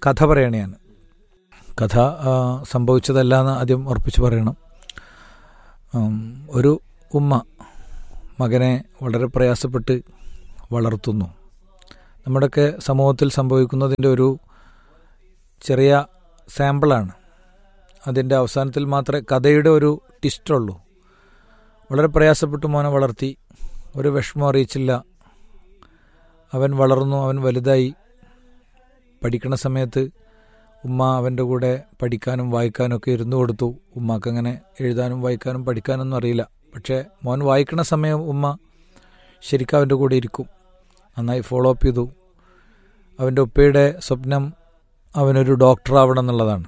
കഥ പറയണയാണ് കഥ ആ, സംഭവിച്ചതല്ല എന്ന് ആദ്യം ഉറപ്പിച്ച് പറയണം ഉം, ഒരു ഉമ്മ മകനെ വളരെ പ്രയാസപ്പെട്ട് വളർത്തുന്നു നമ്മുടെയൊക്കെ സമൂഹത്തിൽ സംഭവിക്കുന്നതിൻ്റെ ഒരു ചെറിയ സാമ്പിളാണ് അതിൻ്റെ അവസാനത്തിൽ മാത്രമേ കഥയുടെ ഒരു ടിസ്റ്റുള്ളൂ വളരെ പ്രയാസപ്പെട്ട് മോനെ വളർത്തി ഒരു വിഷമം അറിയിച്ചില്ല അവൻ വളർന്നു അവൻ വലുതായി പഠിക്കണ സമയത്ത് ഉമ്മ അവൻ്റെ കൂടെ പഠിക്കാനും വായിക്കാനും ഒക്കെ ഇരുന്നു കൊടുത്തു ഉമ്മാക്ക് അങ്ങനെ എഴുതാനും വായിക്കാനും പഠിക്കാനൊന്നും അറിയില്ല പക്ഷേ മോൻ വായിക്കണ സമയം ഉമ്മ ശരിക്കും അവൻ്റെ കൂടെ ഇരിക്കും നന്നായി ഫോളോ അപ്പ് ചെയ്തു അവൻ്റെ ഉപ്പയുടെ സ്വപ്നം അവനൊരു ഡോക്ടറാവണം എന്നുള്ളതാണ്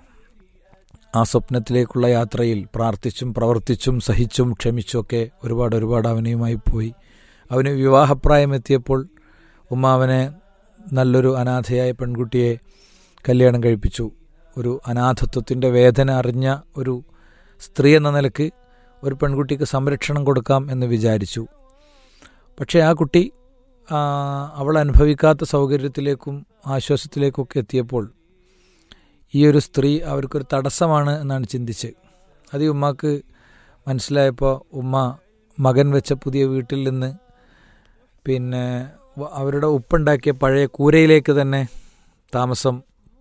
ആ സ്വപ്നത്തിലേക്കുള്ള യാത്രയിൽ പ്രാർത്ഥിച്ചും പ്രവർത്തിച്ചും സഹിച്ചും ക്ഷമിച്ചുമൊക്കെ ഒരുപാട് ഒരുപാട് അവനെയുമായി പോയി അവന് വിവാഹപ്രായം എത്തിയപ്പോൾ ഉമ്മ അവനെ നല്ലൊരു അനാഥയായ പെൺകുട്ടിയെ കല്യാണം കഴിപ്പിച്ചു ഒരു അനാഥത്വത്തിൻ്റെ വേദന അറിഞ്ഞ ഒരു സ്ത്രീ എന്ന നിലക്ക് ഒരു പെൺകുട്ടിക്ക് സംരക്ഷണം കൊടുക്കാം എന്ന് വിചാരിച്ചു പക്ഷേ ആ കുട്ടി ആ, അവൾ അനുഭവിക്കാത്ത സൗകര്യത്തിലേക്കും ആശ്വാസത്തിലേക്കൊക്കെ എത്തിയപ്പോൾ ഈ ഒരു സ്ത്രീ അവർക്കൊരു തടസ്സമാണ് എന്നാണ് ചിന്തിച്ച് അത് ഈ ഉമ്മാക്ക് മനസ്സിലായപ്പോൾ ഉമ്മ മകൻ വെച്ച പുതിയ വീട്ടിൽ നിന്ന് പിന്നെ വ- അവരുടെ ഉപ്പുണ്ടാക്കിയ പഴയ കൂരയിലേക്ക് തന്നെ താമസം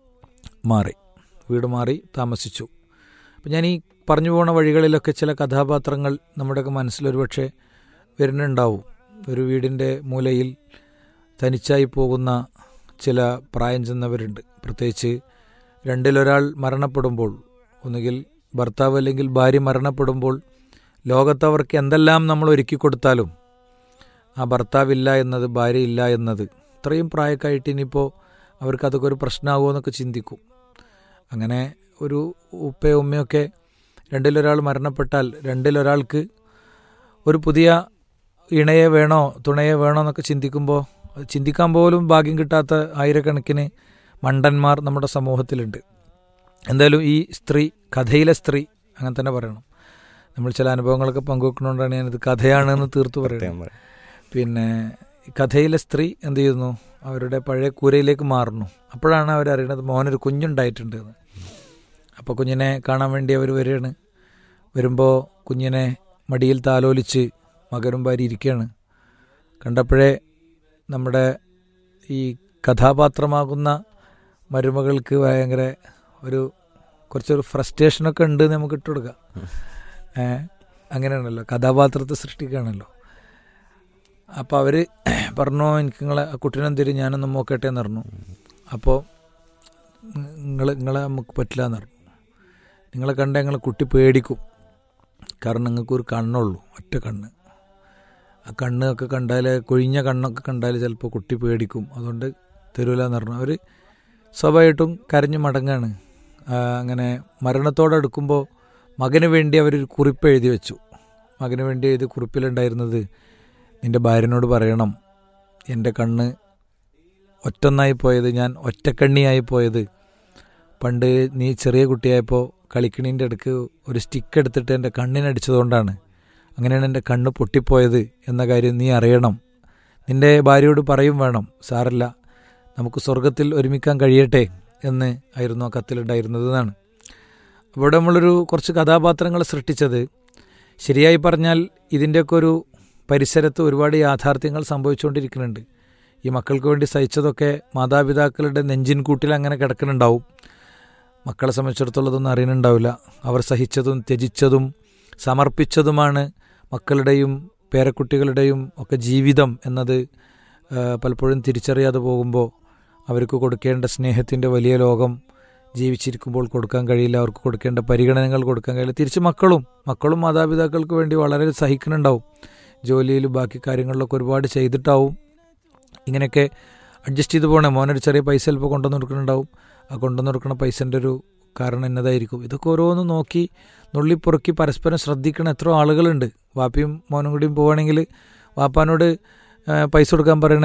മാറി വീട് മാറി താമസിച്ചു അപ്പം ഞാൻ ഈ പറഞ്ഞു പോണ വഴികളിലൊക്കെ ചില കഥാപാത്രങ്ങൾ നമ്മുടെയൊക്കെ മനസ്സിലൊരു പക്ഷേ വരുന്നുണ്ടാവും ഒരു വീടിൻ്റെ മൂലയിൽ തനിച്ചായി പോകുന്ന ചില പ്രായം ചെന്നവരുണ്ട് പ്രത്യേകിച്ച് രണ്ടിലൊരാൾ മരണപ്പെടുമ്പോൾ ഒന്നുകിൽ ഭർത്താവ് അല്ലെങ്കിൽ ഭാര്യ മരണപ്പെടുമ്പോൾ ലോകത്തവർക്ക് എന്തെല്ലാം നമ്മൾ ഒരുക്കി കൊടുത്താലും ആ ഭർത്താവില്ല എന്നത് ഭാര്യ ഇല്ല എന്നത് ഇത്രയും പ്രായക്കായിട്ട് ഇനിയിപ്പോൾ അവർക്ക് അതൊക്കെ ഒരു പ്രശ്നമാകുമോ എന്നൊക്കെ ചിന്തിക്കും അങ്ങനെ ഒരു ഉപ്പയോ ഉമ്മയൊക്കെ രണ്ടിലൊരാൾ മരണപ്പെട്ടാൽ രണ്ടിലൊരാൾക്ക് ഒരു പുതിയ ഇണയെ വേണോ തുണയെ വേണോ എന്നൊക്കെ ചിന്തിക്കുമ്പോൾ അത് ചിന്തിക്കാൻ പോലും ഭാഗ്യം കിട്ടാത്ത ആയിരക്കണക്കിന് മണ്ടന്മാർ നമ്മുടെ സമൂഹത്തിലുണ്ട് എന്തായാലും ഈ സ്ത്രീ കഥയിലെ സ്ത്രീ അങ്ങനെ തന്നെ പറയണം നമ്മൾ ചില അനുഭവങ്ങളൊക്കെ പങ്കുവെക്കണോണ്ടാണ് ഞാനിത് കഥയാണെന്ന് തീർത്തു പറയുന്നത് പ്രത്യേകം പറയാം. പിന്നെ ഈ കഥയിലെ സ്ത്രീ എന്ത് ചെയ്യുന്നു അവരുടെ പഴയ കൂരയിലേക്ക് മാറുന്നു അപ്പോഴാണ് അവരറിയണത് മോനൊരു കുഞ്ഞുണ്ടായിട്ടുണ്ട് എന്ന് അപ്പോൾ കുഞ്ഞിനെ കാണാൻ വേണ്ടി അവർ വരികയാണ് വരുമ്പോൾ കുഞ്ഞിനെ മടിയിൽ താലോലിച്ച് മകനും ഭാര്യ ഇരിക്കുകയാണ് കണ്ടപ്പോഴേ നമ്മുടെ ഈ കഥാപാത്രമാകുന്ന മരുമകൾക്ക് ഭയങ്കര ഒരു കുറച്ചൊരു ഫ്രസ്ട്രേഷനൊക്കെ ഉണ്ട് എന്ന് നമുക്ക് ഇട്ടുകൊടുക്കാം ഏ അങ്ങനെയാണല്ലോ കഥാപാത്രത്തെ സൃഷ്ടിക്കുകയാണല്ലോ അപ്പോൾ അവർ പറഞ്ഞു എനിക്ക് നിങ്ങളെ ആ കുട്ടീനെ തരും ഞാനൊന്ന് നോക്കട്ടെ എന്ന് പറഞ്ഞു അപ്പോൾ നിങ്ങൾ നിങ്ങളെ നമുക്ക് പറ്റില്ല എന്ന് പറഞ്ഞു നിങ്ങളെ കണ്ട ഞങ്ങളെ കുട്ടി പേടിക്കും കാരണം നിങ്ങൾക്ക് ഒരു കണ്ണുള്ളൂ ഒറ്റ കണ്ണ് ആ കണ്ണൊക്കെ കണ്ടാൽ കൊഴിഞ്ഞ കണ്ണൊക്കെ കണ്ടാൽ ചിലപ്പോൾ കുട്ടി പേടിക്കും അതുകൊണ്ട് തരൂല എന്ന് പറഞ്ഞു അവർ സ്വാഭാവികമായിട്ടും കരഞ്ഞു മടങ്ങാണ് ആ, അങ്ങനെ മരണത്തോടടുക്കുമ്പോൾ മകന് വേണ്ടി അവരൊരു കുറിപ്പ് എഴുതി വെച്ചു മകന് വേണ്ടി എഴുതിയ കുറിപ്പിലുണ്ടായിരുന്നത് നിന്റെ ഭാര്യനോട് പറയണം എൻ്റെ കണ്ണ് ഒറ്റൊന്നായി പോയത് ഞാൻ ഒറ്റക്കണ്ണിയായി പോയത് പണ്ട് നീ ചെറിയ കുട്ടിയായപ്പോൾ കളിക്കണീൻ്റെ അടുക്ക് ഒരു സ്റ്റിക്ക് എടുത്തിട്ട് എൻ്റെ കണ്ണിനടിച്ചതുകൊണ്ടാണ് അങ്ങനെയാണ് എൻ്റെ കണ്ണ് പൊട്ടിപ്പോയത് എന്ന കാര്യം നീ അറിയണം നിന്റെ ഭാര്യയോട് പറയും വേണം സാറില്ല നമുക്ക് സ്വർഗത്തിൽ ഒരുമിക്കാൻ കഴിയട്ടെ എന്ന് ആയിരുന്നു ആ കത്തിലുണ്ടായിരുന്നത് എന്നാണ് ഇവിടെ നമ്മളൊരു കുറച്ച് കഥാപാത്രങ്ങൾ സൃഷ്ടിച്ചത് ശരിയായി പറഞ്ഞാൽ ഇതിൻ്റെയൊക്കെ ഒരു പരിസരത്ത് ഒരുപാട് യാഥാർത്ഥ്യങ്ങൾ സംഭവിച്ചുകൊണ്ടിരിക്കുന്നുണ്ട് ഈ മക്കൾക്ക് വേണ്ടി സഹിച്ചതൊക്കെ മാതാപിതാക്കളുടെ നെഞ്ചിൻ കൂട്ടിൽ അങ്ങനെ കിടക്കുന്നുണ്ടാവും മക്കളെ സംബന്ധിച്ചിടത്തോളം ഇതൊന്നും അറിയുന്നുണ്ടാവില്ല അവർ സഹിച്ചതും ത്യജിച്ചതും സമർപ്പിച്ചതുമാണ് മക്കളുടെയും പേരക്കുട്ടികളുടെയും ഒക്കെ ജീവിതം എന്നത് ആ, പലപ്പോഴും തിരിച്ചറിയാതെ പോകുമ്പോൾ അവർക്ക് കൊടുക്കേണ്ട സ്നേഹത്തിൻ്റെ വലിയ ലോകം ജീവിച്ചിരിക്കുമ്പോൾ കൊടുക്കാൻ കഴിയില്ല അവർക്ക് കൊടുക്കേണ്ട പരിഗണനകൾ കൊടുക്കാൻ കഴിയില്ല തിരിച്ച് മക്കളും മക്കളും മാതാപിതാക്കൾക്ക് വേണ്ടി വളരെ സഹിക്കുന്നുണ്ടാവും ജോലിയിൽ ബാക്കി കാര്യങ്ങളിലൊക്കെ ഒരുപാട് ചെയ്തിട്ടാവും ഇങ്ങനെയൊക്കെ അഡ്ജസ്റ്റ് ചെയ്ത് പോകണേ മോനൊരു ചെറിയ പൈസ ചിലപ്പോൾ കൊണ്ടുവന്ന് കൊടുക്കുന്നുണ്ടാവും ആ കൊണ്ടുവന്ന് കൊടുക്കുന്ന പൈസൻ്റെ ഒരു കാരണം എന്നതായിരിക്കും ഇതൊക്കെ ഓരോന്ന് നോക്കി നുള്ളിപ്പുറക്കി പരസ്പരം ശ്രദ്ധിക്കണ എത്രയോ ആളുകളുണ്ട് വാപ്പിയും മോനും കൂടിയും പോവുകയാണെങ്കിൽ വാപ്പാനോട് ആ, പൈസ കൊടുക്കാൻ പറയണ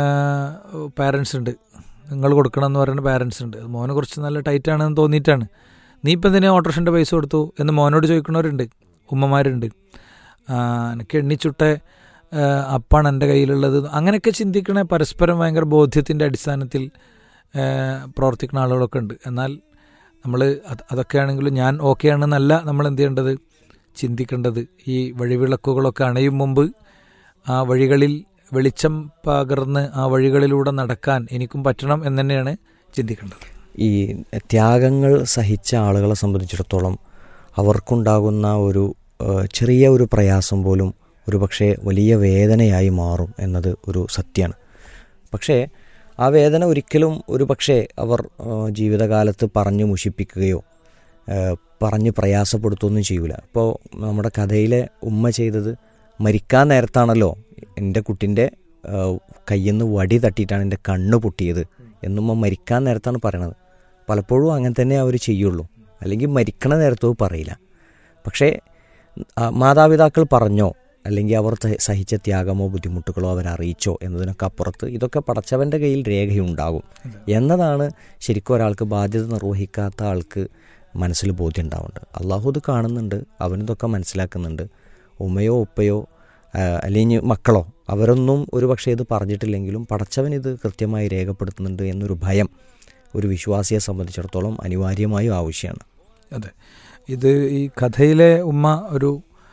പാരൻസ് ഉണ്ട് നിങ്ങൾ കൊടുക്കണം എന്ന് പറയുന്ന പാരൻസ് ഉണ്ട് അത് മോന് കുറച്ച് നല്ല ടൈറ്റ് ആണെന്ന് തോന്നിയിട്ടാണ് നീ ഇപ്പം എന്തിനാ ഓട്ടോറിക്ഷൻ്റെ പൈസ കൊടുത്തു എന്ന് മോനോട് ചോദിക്കുന്നവരുണ്ട് ഉമ്മമാരുണ്ട് ആ, എനിക്ക് എണ്ണിച്ചുട്ട ആ, അപ്പാണ് എൻ്റെ കയ്യിലുള്ളത് അങ്ങനെയൊക്കെ ചിന്തിക്കണേ പരസ്പരം ഭയങ്കര ബോധ്യത്തിൻ്റെ അടിസ്ഥാനത്തിൽ പ്രവർത്തിക്കുന്ന ആളുകളൊക്കെ ഉണ്ട് എന്നാൽ നമ്മൾ അത് അതൊക്കെയാണെങ്കിലും ഞാൻ ഓക്കെ ആണെന്നല്ല നമ്മൾ എന്ത് ചെയ്യേണ്ടത് ചിന്തിക്കേണ്ടത് ഈ വഴിവിളക്കുകളൊക്കെ അണയും മുമ്പ് ആ വഴികളിൽ വെളിച്ചം പകർന്ന് ആ വഴികളിലൂടെ നടക്കാൻ എനിക്കും പറ്റണം എന്ന് തന്നെയാണ് ചിന്തിക്കേണ്ടത് ഈ ത്യാഗങ്ങൾ സഹിച്ച ആളുകളെ സംബന്ധിച്ചിടത്തോളം അവർക്കുണ്ടാകുന്ന ഒരു ഏഹ്, ചെറിയ ഒരു പ്രയാസം പോലും ഒരു പക്ഷേ വലിയ വേദനയായി മാറും എന്നത് ഒരു സത്യമാണ് പക്ഷേ ആ വേദന ഒരിക്കലും ഒരു പക്ഷേ അവർ ഏഹ്, ജീവിതകാലത്ത് പറഞ്ഞു മുഷിപ്പിക്കുകയോ ഏഹ്, പറഞ്ഞ് പ്രയാസപ്പെടുത്തുകയൊന്നും ചെയ്യൂല ഇപ്പോൾ നമ്മുടെ കഥയിലെ ഉമ്മ ചെയ്തത് മരിക്കാൻ നേരത്താണല്ലോ എൻ്റെ കുട്ടിൻ്റെ കയ്യിൽ നിന്ന് വടി തട്ടിയിട്ടാണ് എൻ്റെ കണ്ണ് പൊട്ടിയത് എന്നുമ്മ മരിക്കാൻ നേരത്താണ് പറയണത് പലപ്പോഴും അങ്ങനെ തന്നെ അവർ ചെയ്യുള്ളൂ അല്ലെങ്കിൽ മരിക്കണ നേരത്തോ പറയില്ല പക്ഷേ ആ, മാതാപിതാക്കൾ പറഞ്ഞോ അല്ലെങ്കിൽ അവർ സഹ- സഹിച്ച ത്യാഗമോ ബുദ്ധിമുട്ടുകളോ അവരറിയിച്ചോ എന്നതിനൊക്കെ അപ്പുറത്ത് ഇതൊക്കെ പടച്ചവൻ്റെ കയ്യിൽ രേഖയുണ്ടാകും എന്നതാണ് ശരിക്കും ഒരാൾക്ക് ബാധ്യത നിർവഹിക്കാത്ത ആൾക്ക് മനസ്സിൽ ബോധ്യം ഉണ്ടാവുന്നുണ്ട് അള്ളാഹു ഇത് കാണുന്നുണ്ട് അവനിതൊക്കെ മനസ്സിലാക്കുന്നുണ്ട് ഉമ്മയോ ഉപ്പയോ ആ, അല്ലെങ്കിൽ മക്കളോ അവരൊന്നും ഒരു പക്ഷേ ഇത് പറഞ്ഞിട്ടില്ലെങ്കിലും പടച്ചവൻ ഇത് കൃത്യമായി രേഖപ്പെടുത്തുന്നുണ്ട് എന്നൊരു ഭയം ഒരു വിശ്വാസിയെ സംബന്ധിച്ചിടത്തോളം അനിവാര്യമായും ആവശ്യമാണ് അതെ ഇത് ഈ കഥയിലെ ഉമ്മ ഒരു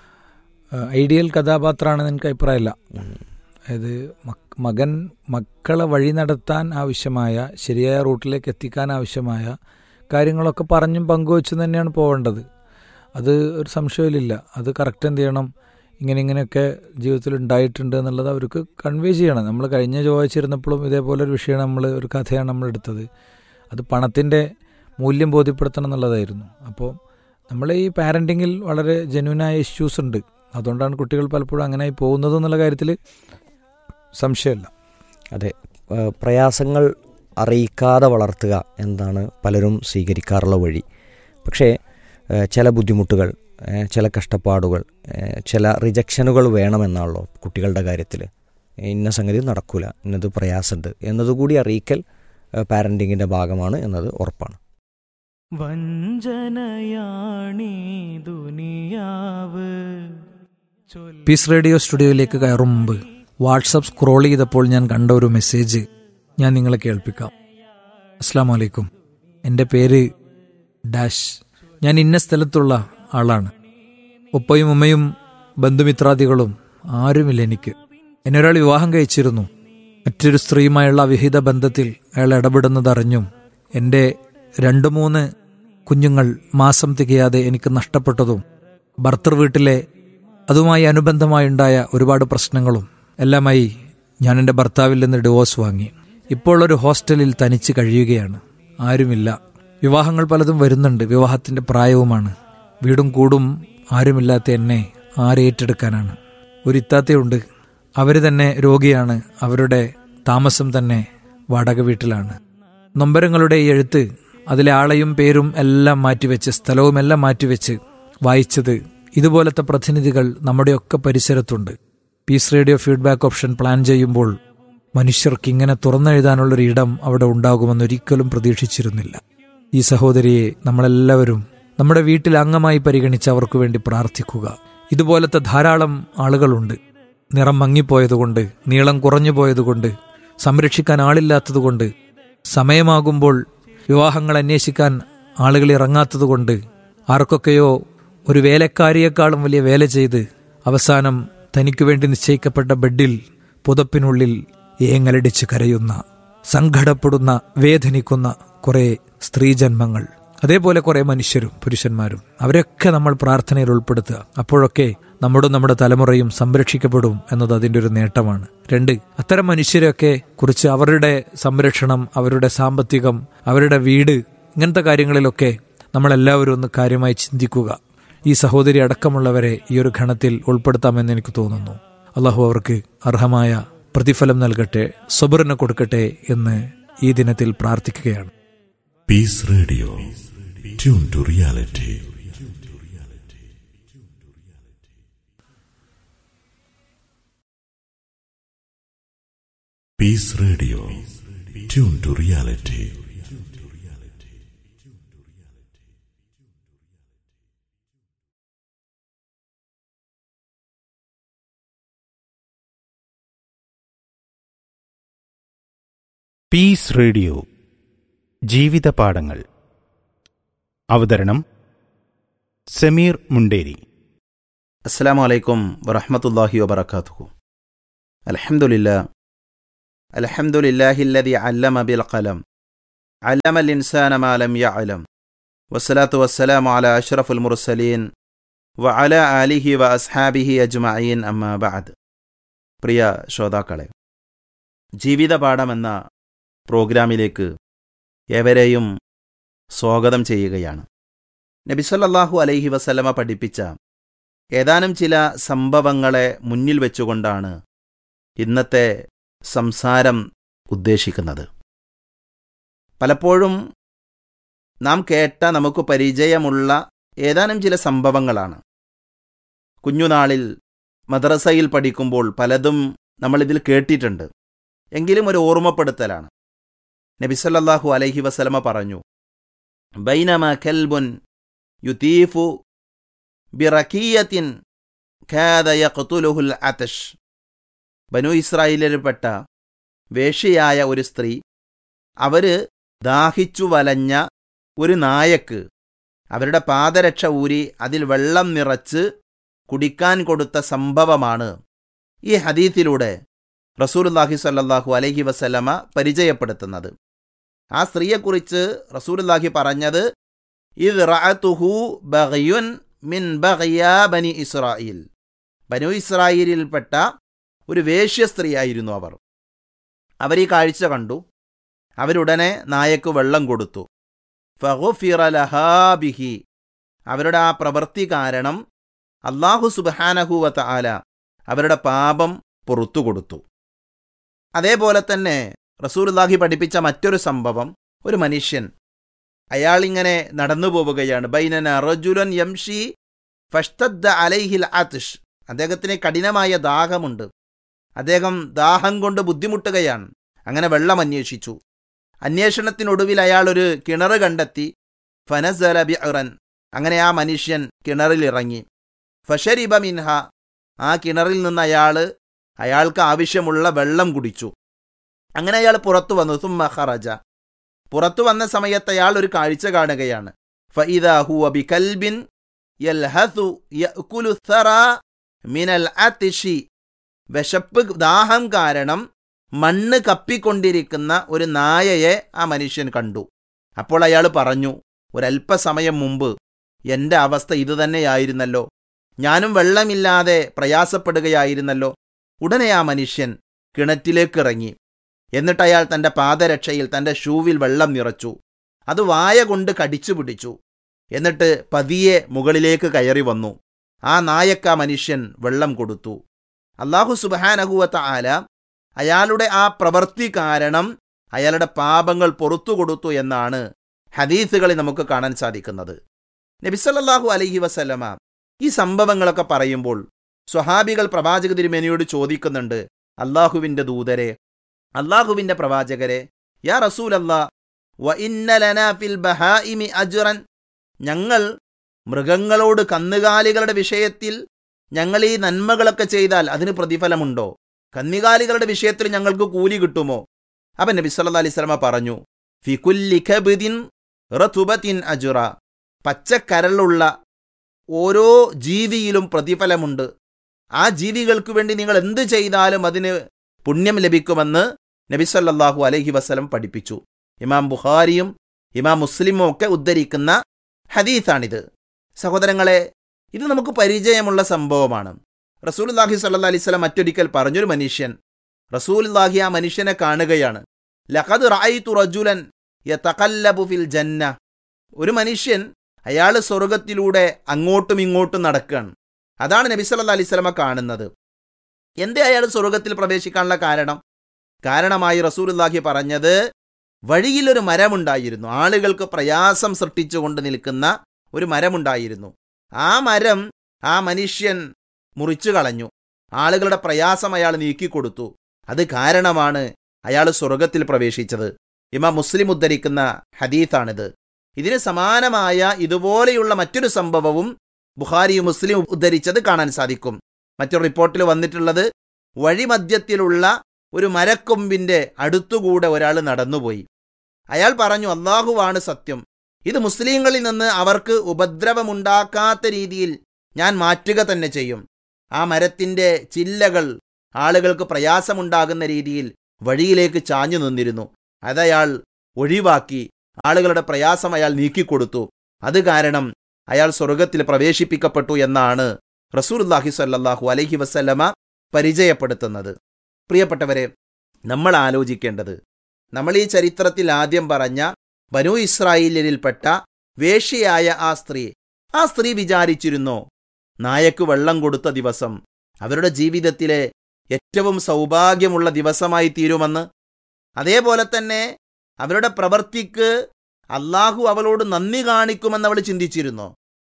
ആ, ഐഡിയൽ കഥാപാത്രമാണെന്ന് എനിക്ക് അഭിപ്രായമില്ല അതായത് മക്- മകൻ മക്കളെ വഴി നടത്താൻ ആവശ്യമായ ശരിയായ റൂട്ടിലേക്ക് എത്തിക്കാൻ ആവശ്യമായ കാര്യങ്ങളൊക്കെ പറഞ്ഞും പങ്കുവച്ചും തന്നെയാണ് പോവേണ്ടത് അത് ഒരു സംശയമില്ല അത് കറക്റ്റ് എന്ത് ചെയ്യണം ഇങ്ങനെ ഇങ്ങനെയൊക്കെ ജീവിതത്തിൽ ഉണ്ടായിട്ടുണ്ട് എന്നുള്ളത് അവർക്ക് കൺവേ ചെയ്യണം നമ്മൾ കഴിഞ്ഞ ചൊവ്വാഴ്ചയിരുന്നപ്പോഴും ഇതേപോലെ ഒരു വിഷയമാണ് നമ്മൾ ഒരു കഥയാണ് നമ്മൾ എടുത്തത് അത് പണത്തിൻ്റെ മൂല്യം ബോധ്യപ്പെടുത്തണം എന്നുള്ളതായിരുന്നു അപ്പോൾ നമ്മൾ ഈ പാരൻറ്റിങ്ങിൽ വളരെ ജെന്യൂനായ ഇഷ്യൂസ് ഉണ്ട് അതുകൊണ്ടാണ് കുട്ടികൾ പലപ്പോഴും അങ്ങനെയായി പോകുന്നത് എന്നുള്ള കാര്യത്തിൽ സംശയമില്ല അതെ ഏഹ് പ്രയാസങ്ങൾ അറിയിക്കാതെ വളർത്തുക എന്താണ് പലരും സ്വീകരിക്കാറുള്ള വഴി പക്ഷേ ഏഹ് ചില ബുദ്ധിമുട്ടുകൾ ഏഹ് ചില കഷ്ടപ്പാടുകൾ ഏഹ് ചില റിജക്ഷനുകൾ വേണമെന്നാണല്ലോ കുട്ടികളുടെ കാര്യത്തിൽ ഇന്ന സംഗതി നടക്കൂല ഇന്നത് പ്രയാസമുണ്ട് എന്നതുകൂടി അറിയിക്കൽ പാരൻറ്റിങ്ങിൻ്റെ ഭാഗമാണ് എന്നത് ഉറപ്പാണ് വഞ്ചനയാണീ ദുനിയാവ് ചൊല്ലി പീസ് റേഡിയോ സ്റ്റുഡിയോയിലേക്ക് കയറും മുമ്പ് വാട്സപ്പ് സ്ക്രോൾ ചെയ്തപ്പോൾ ഞാൻ കണ്ട ഒരു മെസ്സേജ് ഞാൻ നിങ്ങളെ കേൾപ്പിക്കാം അസ്സാം വലൈക്കും എൻ്റെ പേര് ഡാഷ് ഞാൻ ഇന്ന സ്ഥലത്തുള്ള ആളാണ് ഉപ്പയും ഉമ്മയും ബന്ധുമിത്രാദികളും ആരുമില്ല എനിക്ക് എന്നെ ഒരാൾ വിവാഹം കഴിച്ചിരുന്നു മറ്റൊരു സ്ത്രീയുമായുള്ള അവിഹിത ബന്ധത്തിൽ അയാൾ ഇടപെടുന്നതറിഞ്ഞും എൻ്റെ രണ്ടു മൂന്ന് കുഞ്ഞുങ്ങൾ മാസം തികയാതെ എനിക്ക് നഷ്ടപ്പെട്ടതും ഭർത്തൃ വീട്ടിലെ അതുമായി അനുബന്ധമായുണ്ടായ ഒരുപാട് പ്രശ്നങ്ങളും എല്ലാമായി ഞാൻ എൻ്റെ ഭർത്താവിൽ നിന്ന് ഡിവോഴ്സ് വാങ്ങി ഇപ്പോൾ ഒരു ഹോസ്റ്റലിൽ തനിച്ച് കഴിയുകയാണ് ആരുമില്ല വിവാഹങ്ങൾ പലതും വരുന്നുണ്ട് വിവാഹത്തിന്റെ പ്രായവുമാണ് വീടും കൂടും ആരുമില്ലാത്ത എന്നെ ആരേറ്റെടുക്കാനാണ് ഒരു ഇത്താത്തയുണ്ട് അവർ തന്നെ രോഗിയാണ് അവരുടെ താമസം തന്നെ വാടക വീട്ടിലാണ് നൊമ്പരങ്ങളുടെ ഈ എഴുത്ത് അതിലെ ആളെയും പേരും എല്ലാം മാറ്റിവെച്ച് സ്ഥലവും എല്ലാം മാറ്റിവെച്ച് വായിച്ചത് ഇതുപോലത്തെ പ്രതിനിധികൾ നമ്മുടെയൊക്കെ പരിസരത്തുണ്ട് peace radio feedback option plan ചെയ്യുമ്പോൾ മനുഷ്യർക്ക് ഇങ്ങനെ തുറന്നെഴുതാനുള്ളൊരു ഇടം അവിടെ ഉണ്ടാകുമെന്ന് ഒരിക്കലും പ്രതീക്ഷിച്ചിരുന്നില്ല ഈ സഹോദരിയെ നമ്മളെല്ലാവരും നമ്മുടെ വീട്ടിൽ അംഗമായി പരിഗണിച്ച് അവർക്ക് വേണ്ടി പ്രാർത്ഥിക്കുക ഇതുപോലത്തെ ധാരാളം ആളുകളുണ്ട് നിറം മങ്ങിപ്പോയതുകൊണ്ട് നീളം കുറഞ്ഞു പോയതുകൊണ്ട് സംരക്ഷിക്കാൻ ആളില്ലാത്തതുകൊണ്ട് സമയമാകുമ്പോൾ വിവാഹങ്ങൾ അന്വേഷിക്കാൻ ആളുകൾ ഇറങ്ങാത്തതുകൊണ്ട് ആർക്കൊക്കെയോ ഒരു വേലക്കാരിയേക്കാളും വലിയ വേല ചെയ്ത് അവസാനം തനിക്കു വേണ്ടി നിശ്ചയിക്കപ്പെട്ട ബെഡിൽ പുതപ്പിനുള്ളിൽ ഏങ്ങലടിച്ച് കരയുന്ന സങ്കടപ്പെടുന്ന വേദനിക്കുന്ന കുറെ സ്ത്രീജന്മങ്ങൾ അതേപോലെ കുറെ മനുഷ്യരും പുരുഷന്മാരും അവരൊക്കെ നമ്മൾ പ്രാർത്ഥനയിൽ ഉൾപ്പെടുത്തുക അപ്പോഴൊക്കെ നമ്മുടെ നമ്മുടെ തലമുറയും സംരക്ഷിക്കപ്പെടും എന്നത് അതിൻ്റെ ഒരു നേട്ടമാണ് രണ്ട് അത്തരം മനുഷ്യരെയൊക്കെ കുറിച്ച് അവരുടെ സംരക്ഷണം അവരുടെ സാമ്പത്തികം അവരുടെ വീട് ഇങ്ങനത്തെ കാര്യങ്ങളിലൊക്കെ നമ്മളെല്ലാവരും ഒന്ന് കാര്യമായി ചിന്തിക്കുക ഈ സഹോദരി അടക്കമുള്ളവരെ ഈ ഒരു ഘണത്തിൽ ഉൾപ്പെടുത്താമെന്ന് എനിക്ക് തോന്നുന്നു അള്ളാഹു അവർക്ക് അർഹമായ പ്രതിഫലം നൽകട്ടെ സബറിന് കൊടുക്കട്ടെ എന്ന് ഈ ദിനത്തിൽ പ്രാർത്ഥിക്കുകയാണ് Peace Radio. Tune to reality. Peace Radio. Tune to reality. Peace radio ജീവിതപാഠങ്ങൾ അവതരണം സമീർ മുണ്ടേരി അസ്സാം വലൈക്കും വറഹമത്തല്ലാഹി വബർക്കാത്തു അലഹമുല്ല അലഹമുല്ലാഹില്ലതി അല്ലമ ബിൽ ഖലം അല്ലമ ഇൻസാന മാലം യഅലം വസ്സലാത്തു വസ്സലാമു അല അഷ്റഫുൽ മുർസലീൻ വ അല ആലിഹി വ അസ്ഹാബിഹി അജ്മഈൻ അമ്മ ബഅദ് പ്രിയ ശ്രോതാക്കളെ ജീവിതപാഠം എന്ന പ്രോഗ്രാമിലേക്ക് ഏവരെയും സ്വാഗതം ചെയ്യുകയാണ് നബിസല്ലാഹു അലൈഹി വസല്ലമ പഠിപ്പിച്ച ഏതാനും ചില സംഭവങ്ങളെ മുന്നിൽ വെച്ചുകൊണ്ടാണ് ഇന്നത്തെ സംസാരം ഉദ്ദേശിക്കുന്നത് പലപ്പോഴും നാം കേട്ട നമുക്ക് പരിചയമുള്ള ഏതാനും ചില സംഭവങ്ങളാണ് കുഞ്ഞുനാളിൽ മദ്രസയിൽ പഠിക്കുമ്പോൾ പലതും നമ്മളിതിൽ കേട്ടിട്ടുണ്ട് എങ്കിലും ഒരു ഓർമ്മപ്പെടുത്തലാണ് നബിസല്ലാഹു അലൈഹി വസലമ പറഞ്ഞു ബൈനമ കൽബുൻ യുതീഫു ബിറക്കീയത്തിൻ ഖാദ യഖ്തുലുഹുൽ അതഷ് ബനു ഇസ്രായേലിൽപ്പെട്ട വേശ്യയായ ഒരു സ്ത്രീ അവര് ദാഹിച്ചു വലഞ്ഞ ഒരു നായക്ക് അവരുടെ പാദരക്ഷ ഊരി അതിൽ വെള്ളം നിറച്ച് കുടിക്കാൻ കൊടുത്ത സംഭവമാണ് ഈ ഹദീത്തിലൂടെ റസൂലുല്ലാഹി സല്ലാഹു അലൈഹി വസല്ലമ പരിചയപ്പെടുത്തുന്നത് ആ സ്ത്രീയെക്കുറിച്ച് റസൂലുല്ലാഹി പറഞ്ഞത് ഇത് റഅതുഹു ബഗയുൻ മിൻ ബഗയാ ബനി ഇസ്രായേൽ ബനു ഇസ്രായേലിൽപ്പെട്ട ഒരു വേശ്യ സ്ത്രീയായിരുന്നു അവർ അവർ ഈ കാഴ്ച കണ്ടു അവരുടനെ നായക്ക് വെള്ളം കൊടുത്തു ഫഹുഫിറ ലഹാബിഹി അവരുടെ ആ പ്രവൃത്തി കാരണം അള്ളാഹു സുബാനഹുവത്ത ആല അവരുടെ പാപം പുറത്തു കൊടുത്തു അതേപോലെ തന്നെ റസൂലുല്ലാഹി പഠിപ്പിച്ച മറ്റൊരു സംഭവം ഒരു മനുഷ്യൻ അയാളിങ്ങനെ നടന്നു പോവുകയാണ് ബൈനന റജുലൻ യംഷി ഫഷ്തദ്ദ അലൈഹിൽ ആതിഷ് അദ്ദേഹത്തിന് കഠിനമായ ദാഹമുണ്ട് അദ്ദേഹം ദാഹം കൊണ്ട് ബുദ്ധിമുട്ടുകയാണ് അങ്ങനെ വെള്ളം അന്വേഷിച്ചു അന്വേഷണത്തിനൊടുവിൽ അയാൾ ഒരു കിണർ കണ്ടെത്തി ഫനസല ബിഅറൻ അങ്ങനെ ആ മനുഷ്യൻ കിണറിലിറങ്ങി ഫഷരിബ മിൻഹ ആ കിണറിൽ നിന്ന് അയാൾ അയാൾക്ക് ആവശ്യമുള്ള വെള്ളം കുടിച്ചു അങ്ങനെ അയാൾ പുറത്തു വന്നു സുമ്മ ഖറജ പുറത്തു വന്ന സമയത്ത് അയാൾ ഒരു കാഴ്ച കാണുകയാണ് ഫഇദാ ഹുവ ബികൽബിൻ യൽഹസു യഅ്കുലു ഥറ മിനൽ അതിഷി വിശപ്പ് ദാഹം കാരണം മണ്ണ് കപ്പിക്കൊണ്ടിരിക്കുന്ന ഒരു നായയെ ആ മനുഷ്യൻ കണ്ടു അപ്പോൾ അയാൾ പറഞ്ഞു ഒരല്പസമയം മുമ്പ് എൻ്റെ അവസ്ഥ ഇതുതന്നെയായിരുന്നല്ലോ ഞാനും വെള്ളമില്ലാതെ പ്രയാസപ്പെടുകയായിരുന്നല്ലോ ഉടനെ ആ മനുഷ്യൻ കിണറ്റിലേക്ക് ഇറങ്ങി എന്നിട്ട് അയാൾ തൻ്റെ പാദരക്ഷയിൽ തൻ്റെ ഷൂവിൽ വെള്ളം നിറച്ചു അത് വായ കൊണ്ട് കടിച്ചു പിടിച്ചു എന്നിട്ട് പതിയെ മുകളിലേക്ക് കയറി വന്നു ആ നായക്ക മനുഷ്യൻ വെള്ളം കൊടുത്തു അള്ളാഹു സുബാനഹുവത്ത ആല അയാളുടെ ആ പ്രവൃത്തി കാരണം അയാളുടെ പാപങ്ങൾ പൊറത്തു കൊടുത്തു എന്നാണ് ഹദീസുകളിൽ നമുക്ക് കാണാൻ സാധിക്കുന്നത് നബിസല്ലാഹു അലഹി വസല്ലമ ഈ സംഭവങ്ങളൊക്കെ പറയുമ്പോൾ സ്വഹാബികൾ പ്രവാചക തിരുമേനിയോട് ചോദിക്കുന്നുണ്ട് അള്ളാഹുവിൻ്റെ ദൂതരെ അള്ളാഹുവിൻ്റെ പ്രവാചകരെ യാ റസൂലല്ലാ വ ഇന്നലന ഫിൽ ബഹായിമി അജ്റൻ ഞങ്ങൾ മൃഗങ്ങളോട് കന്നുകാലികളുടെ വിഷയത്തിൽ ഞങ്ങൾ ഈ നന്മകളൊക്കെ ചെയ്താൽ അതിന് പ്രതിഫലമുണ്ടോ കന്നുകാലികളുടെ വിഷയത്തിൽ ഞങ്ങൾക്ക് കൂലി കിട്ടുമോ അവൻ നബി സല്ലാ അലൈഹി സ്വലമ പറഞ്ഞു ഫികുല്ലി ഖബിദിൻ റതുബത്തിൻ അജുറ പച്ചക്കരളുള്ള ഓരോ ജീവിയിലും പ്രതിഫലമുണ്ട് ആ ജീവികൾക്ക് വേണ്ടി നിങ്ങൾ എന്ത് ചെയ്താലും അതിന് പുണ്യം ലഭിക്കുമെന്ന് നബി സല്ലല്ലാഹു അലൈഹി വസല്ലം പഠിപ്പിച്ചു ഇമാം ബുഖാരിയും ഇമാം മുസ്ലിമും ഒക്കെ ഉദ്ധരിക്കുന്ന ഹദീസാണിത് സഹോദരങ്ങളെ ഇത് നമുക്ക് പരിചയമുള്ള സംഭവമാണ് റസൂൽല്ലാഹി സല്ലാ അലൈഹി സ്വലം മറ്റൊരിക്കൽ പറഞ്ഞൊരു മനുഷ്യൻ റസൂൽല്ലാഹി ആ മനുഷ്യനെ കാണുകയാണ് ലഖദ് റായിത്തു റജുലൻ യതഖല്ലബു ഫിൽ ജന്ന ഒരു മനുഷ്യൻ അയാൾ സ്വർഗത്തിലൂടെ അങ്ങോട്ടും ഇങ്ങോട്ടും നടക്കുകയാണ് അതാണ് നബി സല്ലാ അലൈഹി സ്വലമ കാണുന്നത് എന്തേ അയാൾ സ്വർഗത്തിൽ പ്രവേശിക്കാനുള്ള കാരണം കാരണമായി റസൂലുല്ലാഹി പറഞ്ഞത് വഴിയിലൊരു മരമുണ്ടായിരുന്നു ആളുകൾക്ക് പ്രയാസം സൃഷ്ടിച്ചുകൊണ്ട് നിൽക്കുന്ന ഒരു മരമുണ്ടായിരുന്നു ആ മരം ആ മനുഷ്യൻ മുറിച്ചു കളഞ്ഞു ആളുകളുടെ പ്രയാസം അയാൾ നീക്കിക്കൊടുത്തു അത് കാരണമാണ് അയാൾ സ്വർഗത്തിൽ പ്രവേശിച്ചത് ഇമാ മുസ്ലിം ഉദ്ധരിക്കുന്ന ഹദീത്താണിത് ഇതിന് സമാനമായ ഇതുപോലെയുള്ള മറ്റൊരു സംഭവവും ബുഖാരിയും മുസ്ലിം ഉദ്ധരിച്ചത് കാണാൻ സാധിക്കും മറ്റൊരു റിപ്പോർട്ടിൽ വന്നിട്ടുള്ളത് വഴിമധ്യത്തിലുള്ള ഒരു മരക്കൊമ്പിന്റെ അടുത്തുകൂടെ ഒരാൾ നടന്നുപോയി അയാൾ പറഞ്ഞു അള്ളാഹുവാണ് സത്യം ഇത് മുസ്ലിങ്ങളിൽ നിന്ന് അവർക്ക് ഉപദ്രവമുണ്ടാക്കാത്ത രീതിയിൽ ഞാൻ മാറ്റുക തന്നെ ചെയ്യും ആ മരത്തിൻ്റെ ചില്ലകൾ ആളുകൾക്ക് പ്രയാസമുണ്ടാകുന്ന രീതിയിൽ വഴിയിലേക്ക് ചാഞ്ഞു നിന്നിരുന്നു അതയാൾ ഒഴിവാക്കി ആളുകളുടെ പ്രയാസം അയാൾ നീക്കിക്കൊടുത്തു അത് കാരണം അയാൾ സ്വർഗത്തിൽ പ്രവേശിപ്പിക്കപ്പെട്ടു എന്നാണ് റസൂർല്ലാഹി സല്ലാഹു അലൈഹി വസല്ലമ പരിചയപ്പെടുത്തുന്നത് പ്രിയപ്പെട്ടവരെ നമ്മൾ ആലോചിക്കേണ്ടത് നമ്മൾ ഈ ചരിത്രത്തിൽ ആദ്യം പറഞ്ഞ ബനു ഇസ്രായേലിൽപ്പെട്ട വേശ്യയായ ആ സ്ത്രീ ആ സ്ത്രീ വിചാരിച്ചിരുന്നോ നായക്ക് വെള്ളം കൊടുത്ത ദിവസം അവരുടെ ജീവിതത്തിലെ ഏറ്റവും സൗഭാഗ്യമുള്ള ദിവസമായി തീരുമെന്ന് അതേപോലെ തന്നെ അവരുടെ പ്രവൃത്തിക്ക് അള്ളാഹു അവളോട് നന്ദി കാണിക്കുമെന്ന് അവൾ ചിന്തിച്ചിരുന്നോ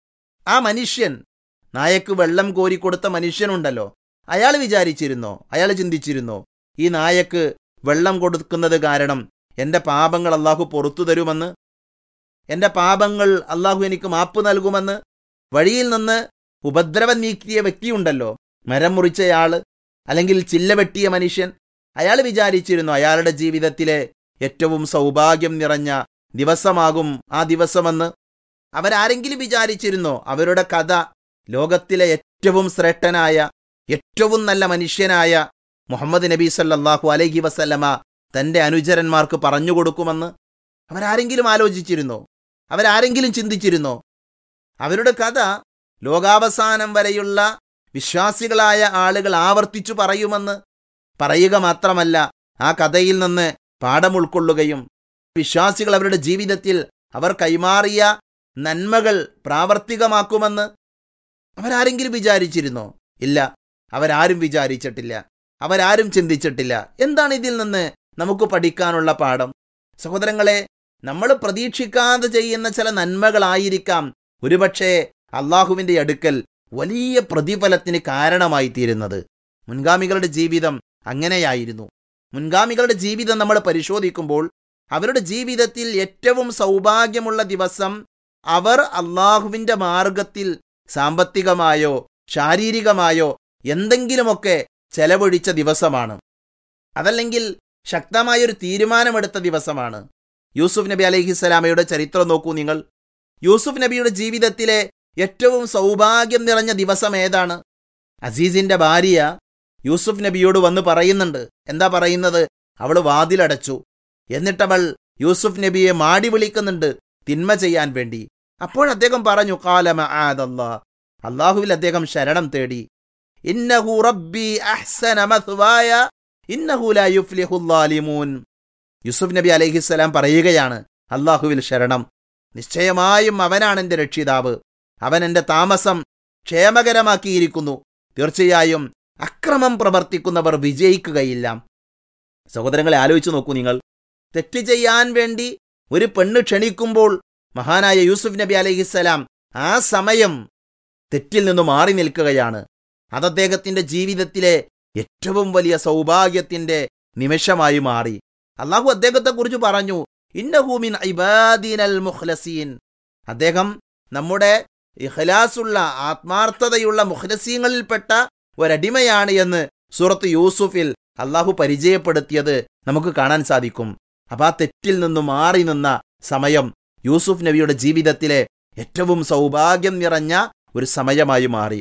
ആ മനുഷ്യൻ നായക്ക് വെള്ളം കോരിക്കൊടുത്ത മനുഷ്യനുണ്ടല്ലോ അയാൾ വിചാരിച്ചിരുന്നോ അയാൾ ചിന്തിച്ചിരുന്നോ ഈ നായക്ക് വെള്ളം കൊടുക്കുന്നത് കാരണം എൻ്റെ പാപങ്ങൾ അള്ളാഹു പുറത്തു തരുമെന്ന് എൻ്റെ പാപങ്ങൾ അള്ളാഹു എനിക്ക് മാപ്പ് നൽകുമെന്ന് വഴിയിൽ നിന്ന് ഉപദ്രവം നീക്കിയ വ്യക്തിയുണ്ടല്ലോ മരം മുറിച്ചയാള് അല്ലെങ്കിൽ ചില്ല വെട്ടിയ മനുഷ്യൻ അയാൾ വിചാരിച്ചിരുന്നു അയാളുടെ ജീവിതത്തിലെ ഏറ്റവും സൗഭാഗ്യം നിറഞ്ഞ ദിവസമാകും ആ ദിവസമെന്ന് അവരാരെങ്കിലും വിചാരിച്ചിരുന്നോ അവരുടെ കഥ ലോകത്തിലെ ഏറ്റവും ശ്രേഷ്ഠനായ ഏറ്റവും നല്ല മനുഷ്യനായ മുഹമ്മദ് നബി സല്ലല്ലാഹു അലൈഹി വസല്ലമ തന്റെ അനുചരന്മാർക്ക് പറഞ്ഞു കൊടുക്കുമെന്ന് അവരാരെങ്കിലും ആലോചിച്ചിരുന്നോ അവരാരെങ്കിലും ചിന്തിച്ചിരുന്നോ അവരുടെ കഥ ലോകാവസാനം വരെയുള്ള വിശ്വാസികളായ ആളുകൾ ആവർത്തിച്ചു പറയുമെന്ന് പറയുക മാത്രമല്ല ആ കഥയിൽ നിന്ന് പാഠം ഉൾക്കൊള്ളുകയും വിശ്വാസികൾ അവരുടെ ജീവിതത്തിൽ അവർ കൈമാറിയ നന്മകൾ പ്രാവർത്തികമാക്കുമെന്ന് അവരാരെങ്കിലും വിചാരിച്ചിരുന്നോ ഇല്ല അവരാരും വിചാരിച്ചിട്ടില്ല അവരാരും ചിന്തിച്ചിട്ടില്ല എന്താണ് ഇതിൽ നിന്ന് നമുക്ക് പഠിക്കാനുള്ള പാഠം സഹോദരങ്ങളെ നമ്മൾ പ്രതീക്ഷിക്കാതെ ചെയ്യുന്ന ചില നന്മകളായിരിക്കാം ഒരുപക്ഷെ അള്ളാഹുവിൻ്റെ അടുക്കൽ വലിയ പ്രതിഫലത്തിന് കാരണമായി തീരുന്നത് മുൻഗാമികളുടെ ജീവിതം അങ്ങനെയായിരുന്നു മുൻഗാമികളുടെ ജീവിതം നമ്മൾ പരിശോധിക്കുമ്പോൾ അവരുടെ ജീവിതത്തിൽ ഏറ്റവും സൗഭാഗ്യമുള്ള ദിവസം അവർ അള്ളാഹുവിൻ്റെ മാർഗത്തിൽ സാമ്പത്തികമായോ ശാരീരികമായോ എന്തെങ്കിലുമൊക്കെ ചെലവഴിച്ച ദിവസമാണ് അതല്ലെങ്കിൽ ശക്തമായൊരു തീരുമാനമെടുത്ത ദിവസമാണ് യൂസുഫ് നബി അലൈഹിസ്സലാമയുടെ ചരിത്രം നോക്കൂ നിങ്ങൾ യൂസുഫ് നബിയുടെ ജീവിതത്തിലെ ഏറ്റവും സൗഭാഗ്യം നിറഞ്ഞ ദിവസം ഏതാണ് അസീസിന്റെ ഭാര്യ യൂസുഫ് നബിയോട് വന്ന് പറയുന്നുണ്ട് എന്താ പറയുന്നത് അവൾ വാതിലടച്ചു എന്നിട്ടവൾ യൂസുഫ് നബിയെ മാടി വിളിക്കുന്നുണ്ട് തിന്മ ചെയ്യാൻ വേണ്ടി അപ്പോൾ അദ്ദേഹം പറഞ്ഞു കാലമ ആദല്ലാ അള്ളാഹുവിൽ അദ്ദേഹം ശരണം തേടി ഇന്നഹു റബ്ബി അഹ്സന മത്വായ ഇന്നഹു ലാ യുഫ്ലിഹുൽ ളാലിമൂൻ യൂസുഫ് നബി അലൈഹിസ്സലാം പറയുകയാണ് അള്ളാഹുവിൽ ശരണം നിശ്ചയമായും അവനാണ് എൻ്റെ രക്ഷിതാവ് അവൻ എൻ്റെ താമസം ക്ഷേമകരമാക്കിയിരിക്കുന്നു തീർച്ചയായും അക്രമം പ്രവർത്തിക്കുന്നവർ വിജയിക്കുകയില്ല സഹോദരങ്ങളെ ആലോചിച്ചു നോക്കൂ നിങ്ങൾ തെറ്റ് ചെയ്യാൻ വേണ്ടി ഒരു പെണ്ണ് ക്ഷണിക്കുമ്പോൾ മഹാനായ യൂസുഫ് നബി അലൈഹിസ്സലാം ആ സമയം തെറ്റിൽ നിന്ന് മാറി നിൽക്കുകയാണ് അത് അദ്ദേഹത്തിന്റെ ജീവിതത്തിലെ ഏറ്റവും വലിയ സൗഭാഗ്യത്തിന്റെ നിമിഷമായി മാറി അള്ളാഹു അദ്ദേഹത്തെക്കുറിച്ച് പറഞ്ഞു ഇന്നഹൂമിൻ ഇബാദീനൽ മുഖ്ലസീൻ അദ്ദേഹം നമ്മുടെ ഇഖ്ലാസുള്ള ആത്മാർത്ഥതയുള്ള മുഖ്ലസീങ്ങളിൽപ്പെട്ട ഒരടിമയാണ് എന്ന് സൂറത്ത് യൂസുഫിൽ അള്ളാഹു പരിചയപ്പെടുത്തിയത് നമുക്ക് കാണാൻ സാധിക്കും അപ്പൊ ആ തെറ്റിൽ നിന്ന് മാറി നിന്ന സമയം യൂസുഫ് നബിയുടെ ജീവിതത്തിലെ ഏറ്റവും സൗഭാഗ്യം നിറഞ്ഞ ഒരു സമയമായി മാറി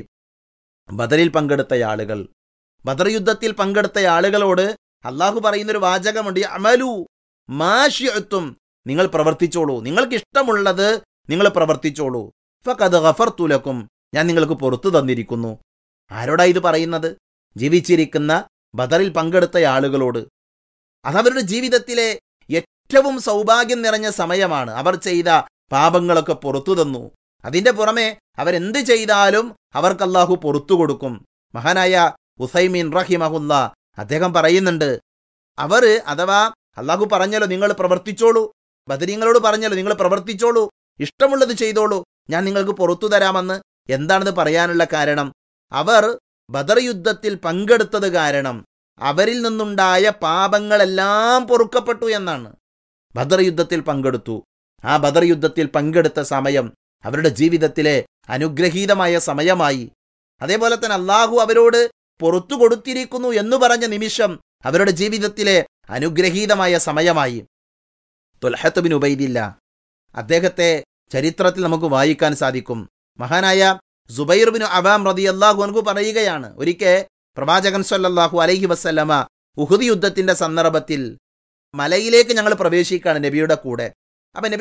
ബദറിൽ പങ്കെടുത്ത ആളുകൾ ബദർ യുദ്ധത്തിൽ പങ്കെടുത്ത ആളുകളോട് അള്ളാഹു പറയുന്നൊരു വാചകമുണ്ട് അമലു മാഷിയത്തും നിങ്ങൾ പ്രവർത്തിച്ചോളൂ നിങ്ങൾക്ക് ഇഷ്ടമുള്ളത് നിങ്ങൾ പ്രവർത്തിച്ചോളൂ ഫക്കത് ഗഫർത്തുലക്കും ഞാൻ നിങ്ങൾക്ക് പുറത്തു തന്നിരിക്കുന്നു ആരോടാ ഇത് പറയുന്നത് ജീവിച്ചിരിക്കുന്ന ബദറിൽ പങ്കെടുത്ത ആളുകളോട് അതവരുടെ ജീവിതത്തിലെ ഏറ്റവും സൗഭാഗ്യം നിറഞ്ഞ സമയമാണ് അവർ ചെയ്ത പാപങ്ങളൊക്കെ പുറത്തു തന്നു അതിന്റെ പുറമെ അവരെന്ത് ചെയ്താലും അവർക്ക് അള്ളാഹു പുറത്തു കൊടുക്കും മഹാനായ ഉസൈമീൻ റഹിമഹുല്ല അദ്ദേഹം പറയുന്നുണ്ട് അവർ അഥവാ അള്ളാഹു പറഞ്ഞല്ലോ നിങ്ങൾ പ്രവർത്തിച്ചോളൂ ബദരീങ്ങളോട് പറഞ്ഞല്ലോ നിങ്ങൾ പ്രവർത്തിച്ചോളൂ ഇഷ്ടമുള്ളത് ചെയ്തോളൂ ഞാൻ നിങ്ങൾക്ക് പുറത്തു തരാമെന്ന് എന്താണെന്ന് പറയാനുള്ള കാരണം അവർ ബദർ യുദ്ധത്തിൽ പങ്കെടുത്തത് കാരണം അവരിൽ നിന്നുണ്ടായ പാപങ്ങളെല്ലാം പൊറുക്കപ്പെട്ടു എന്നാണ് ബദർ യുദ്ധത്തിൽ പങ്കെടുത്തു ആ ബദർ യുദ്ധത്തിൽ പങ്കെടുത്ത സമയം അവരുടെ ജീവിതത്തിലെ അനുഗ്രഹീതമായ സമയമായി അതേപോലെ തന്നെ അള്ളാഹു അവരോട് പുറത്തു കൊടുത്തിരിക്കുന്നു എന്ന് പറഞ്ഞ നിമിഷം അവരുടെ ജീവിതത്തിലെ അനുഗ്രഹീതമായ സമയമായി തുൽഹത്ത് ബിൻ ഉബൈദില്ല അദ്ദേഹത്തെ ചരിത്രത്തിൽ നമുക്ക് വായിക്കാൻ സാധിക്കും മഹാനായ സുബൈർ ബിൻ അവാം റതി അള്ളാഹു അൻഹു പറയുകയാണ് ഒരിക്കൽ പ്രവാചകൻ സല്ലല്ലാഹു അലൈഹി വസല്ലമ ഉഹുദ് യുദ്ധത്തിന്റെ സന്ദർഭത്തിൽ മലയിലേക്ക് ഞങ്ങൾ പ്രവേശിക്കുകയാണ് നബിയുടെ കൂടെ അപ്പൊ നബി